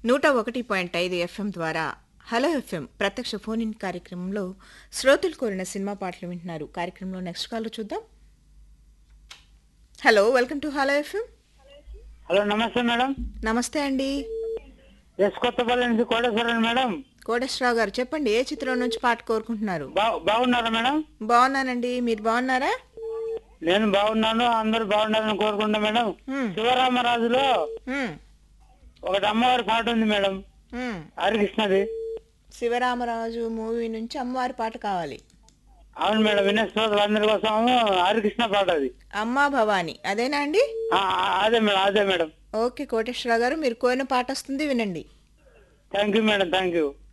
నూట ఒకటి పాయింట్ ఐదు ఎఫ్ఎం ద్వారా హలో ఎఫ్ఎం ప్రత్యక్ష ఫోన్ ఇన్ కార్యక్రమంలో శ్రోతలు కోరిన సినిమా పాటలు వింటున్నారు కార్యక్రమంలో నెక్స్ట్ కాల్ చూద్దాం hello welcome to Hello FM hello namaste madam namaste అండి ఎస్ కొత్తపల్లి నుంచి కోటేశ్వరన్ మేడం కోటేశ్వరరావు గారు చెప్పండి ఏ చిత్రం నుంచి పాట కోరుకుంటున్నారు బా- బాగున్నారా మేడం బాగున్నానండి మీరు బాగున్నారా నేను బాగున్నాను అందరూ బాగున్నారని కోరుకుంటా మేడం హ్మ్, శివరామరాజులో హ్మ్, ఒకటి అమ్మవారి పాట ఉంది మేడం హ్మ్. హరికృష్ణది శివరామరాజు మూవీ నుంచి అమ్మవారి పాట కావాలి అవును మేడం వినే శ్రోతలు అందరి కోసం హరికృష్ణ పాట అది అమ్మా భవాని అదేనా అండి ఆ, ఆ, అదే మేడం అదే మేడం ఓకే కోటేశ్వరరావు గారు మీరు కోరిన పాట వస్తుంది వినండి thank you madam thank you